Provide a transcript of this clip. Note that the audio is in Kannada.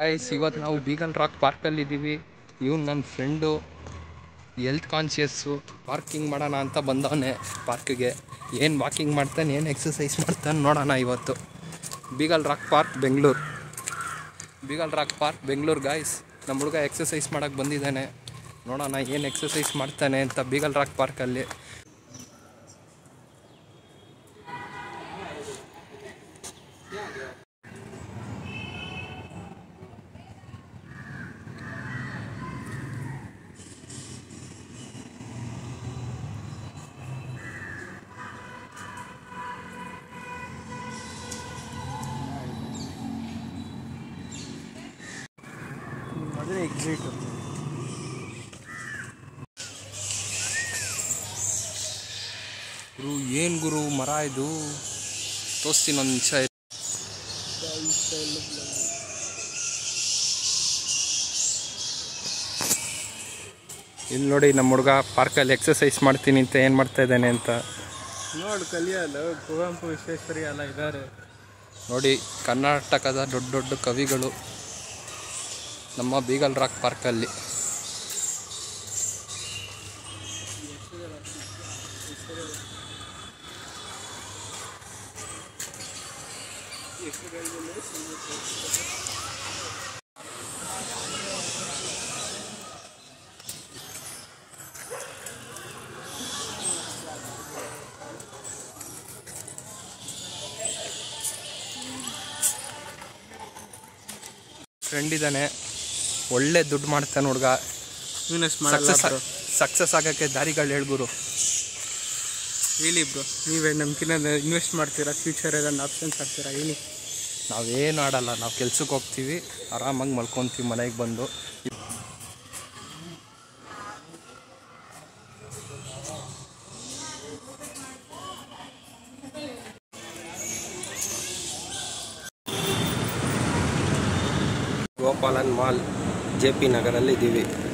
ಐಸ್ ಇವತ್ತು ನಾವು ಬೀಗಲ್ ರಾಕ್ ಪಾರ್ಕಲ್ಲಿ ಇದ್ದೀವಿ ಇವ್ನು ನನ್ನ ಫ್ರೆಂಡು ಎಲ್ತ್ ಕಾನ್ಷಿಯಸ್ಸು ವಾಕಿಂಗ್ ಮಾಡೋಣ ಅಂತ ಬಂದವನೆ ಪಾರ್ಕಿಗೆ ಏನು ವಾಕಿಂಗ್ ಮಾಡ್ತಾನೆ ಏನು ಎಕ್ಸಸೈಸ್ ಮಾಡ್ತಾನೆ ನೋಡೋಣ ಇವತ್ತು Bugle Rock Park Bengaluru Bugle Rock Park Bengaluru guys ನಮ್ಮ ಹುಡುಗ ಎಕ್ಸಸೈಸ್ ಮಾಡೋಕ್ಕೆ ಬಂದಿದ್ದಾನೆ ನೋಡೋಣ ಏನು ಎಕ್ಸಸೈಸ್ ಮಾಡ್ತಾನೆ ಅಂತ ಬೀಗಲ್ ರಾಕ್ ಪಾರ್ಕಲ್ಲಿ ಅದೇ ಎಕ್ಸಿಟ್ ಗುರು ಏನು ಗುರು ಮರ ಇದು ತೋರಿಸ್ತೀನಿ ಒಂದು ನಿಮಿಷ ಇಲ್ಲಿ ನೋಡಿ ನಮ್ಮ ಹುಡುಗ ಪಾರ್ಕಲ್ಲಿ ಎಕ್ಸಸೈಸ್ ಮಾಡ್ತೀನಿ ಅಂತ ಏನು ಮಾಡ್ತಾ ಇದ್ದಾನೆ ಅಂತ ನೋಡು ಕಲಿಯಲ್ಲ ಕುವೆಂಪು ವಿಶ್ವೇಶ್ವರಿ ಎಲ್ಲ ಇದ್ದಾರೆ ನೋಡಿ ಕರ್ನಾಟಕದ ದೊಡ್ಡ ದೊಡ್ಡ ಕವಿಗಳು ನಮ್ಮ ಬೀಗಲ್ ರಾಕ್ ಪಾರ್ಕಲ್ಲಿ ಫ್ರೆಂಡ್ ಇದ್ದಾನೆ ಒಳ್ಳೆ ದುಡ್ಡು ಮಾಡ್ತಾನೆ ಹುಡುಗ ಇನ್ವೆಸ್ಟ್ ಮಾಡಲ್ಲ ಸಕ್ಸಸ್ ಸಕ್ಸಸ್ ಆಗೋಕ್ಕೆ ದಾರಿಗಳು ಹೇಳ್ಗುರು ಹೇಳಿ ಬ್ರೋ ನೀವೇ ನಮ್ಗಿನ್ನ ಇನ್ವೆಸ್ಟ್ ಮಾಡ್ತೀರಾ ಫ್ಯೂಚರ್ ಏದನ್ನ ಆಪ್ಷನ್ಸ್ ಹಾಕ್ತೀರಾ ಹೇಳಿ ನಾವೇನು ಆಡಲ್ಲ ನಾವು ಕೆಲ್ಸಕ್ಕೆ ಹೋಗ್ತೀವಿ ಆರಾಮಾಗಿ ಮಲ್ಕೊತೀವಿ ಮನೆಗೆ ಬಂದು ಗೋಪಾಲನ್ ಮಾಲ್ ಜೆ ಪಿ ನಗರಲ್ಲಿ ಇದ್ದೀವಿ